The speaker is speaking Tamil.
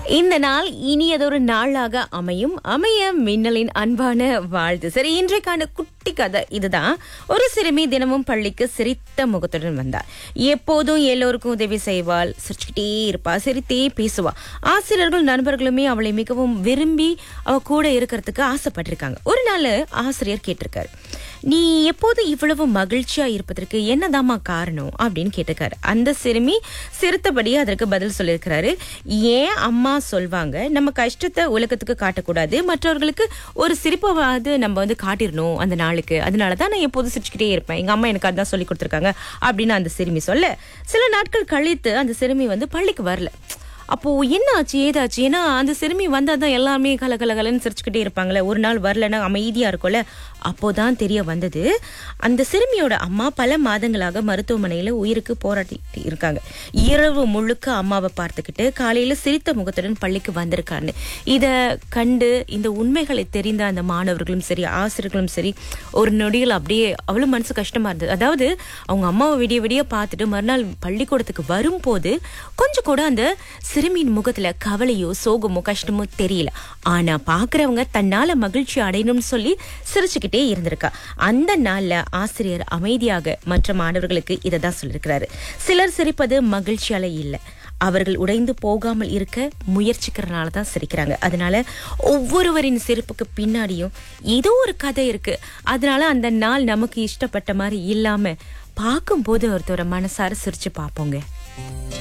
இந்த நாள் இனியதொரு நாளாக அமையும் அமைய மின்னலின் அன்பான வாழ்த்து சரி இன்றைக்கான குட்டி கதை இதுதான் ஒரு சிறுமி தினமும் பள்ளிக்கு சிரித்த முகத்துடன் வந்தார் எப்போதும் எல்லோருக்கும் உதவி செய்வாள் சிரிச்சுக்கிட்டே இருப்பா சிரித்தே பேசுவா ஆசிரியர்கள் நண்பர்களுமே அவளை மிகவும் விரும்பி அவ கூட இருக்கிறதுக்கு ஆசைப்பட்டிருக்காங்க ஒரு நாள் ஆசிரியர் கேட்டிருக்காரு நீ எப்போது இவ்வளவு மகிழ்ச்சியா இருப்பதற்கு என்னதாம்மா காரணம் அப்படின்னு கேட்டிருக்காரு அந்த சிறுமி சிரித்தபடி அதற்கு பதில் சொல்லியிருக்கிறாரு ஏன் அம்மா சொல்வாங்க நம்ம கஷ்டத்தை உலகத்துக்கு காட்டக்கூடாது மற்றவர்களுக்கு ஒரு சிரிப்பாவது நம்ம வந்து காட்டிடணும் அந்த நாளுக்கு அதனால தான் நான் எப்போதும் சிரிச்சுக்கிட்டே இருப்பேன் எங்க அம்மா எனக்கு அதான் சொல்லி கொடுத்துருக்காங்க அப்படின்னு அந்த சிறுமி சொல்ல சில நாட்கள் கழித்து அந்த சிறுமி வந்து பள்ளிக்கு வரல அப்போ என்ன ஆச்சு ஏதாச்சு ஏன்னா அந்த சிறுமி வந்தா தான் எல்லாமே கல கல கலன்னு சிரிச்சுக்கிட்டே இருப்பாங்களே ஒரு நாள் வரலன்னா அமைதியா இருக்கும்ல அப்போதான் தெரிய வந்தது அந்த சிறுமியோட அம்மா பல மாதங்களாக மருத்துவமனையில உயிருக்கு போராடி இருக்காங்க இரவு முழுக்க அம்மாவை பார்த்துக்கிட்டு காலையில சிரித்த முகத்துடன் பள்ளிக்கு வந்திருக்காருன்னு இத கண்டு இந்த உண்மைகளை தெரிந்த அந்த மாணவர்களும் சரி ஆசிரியர்களும் சரி ஒரு நொடியில் அப்படியே அவ்வளவு மனசு கஷ்டமா இருந்தது அதாவது அவங்க அம்மாவை விடிய விடிய பார்த்துட்டு மறுநாள் பள்ளிக்கூடத்துக்கு வரும்போது கொஞ்சம் கூட அந்த சிறுமியின் முகத்துல கவலையோ சோகமோ கஷ்டமோ தெரியல ஆனா பாக்குறவங்க தன்னால மகிழ்ச்சி அடையணும்னு சொல்லி சிரிச்சுக்கிட்டே இருந்திருக்கா அந்த நாள்ல ஆசிரியர் அமைதியாக மற்ற மாணவர்களுக்கு இதை தான் சொல்லியிருக்கிறாரு சிலர் சிரிப்பது மகிழ்ச்சியால இல்ல அவர்கள் உடைந்து போகாமல் இருக்க முயற்சிக்கிறனால தான் சிரிக்கிறாங்க அதனால ஒவ்வொருவரின் சிரிப்புக்கு பின்னாடியும் ஏதோ ஒரு கதை இருக்கு அதனால அந்த நாள் நமக்கு இஷ்டப்பட்ட மாதிரி இல்லாம பார்க்கும்போது ஒருத்தர மனசார சிரிச்சு பார்ப்போங்க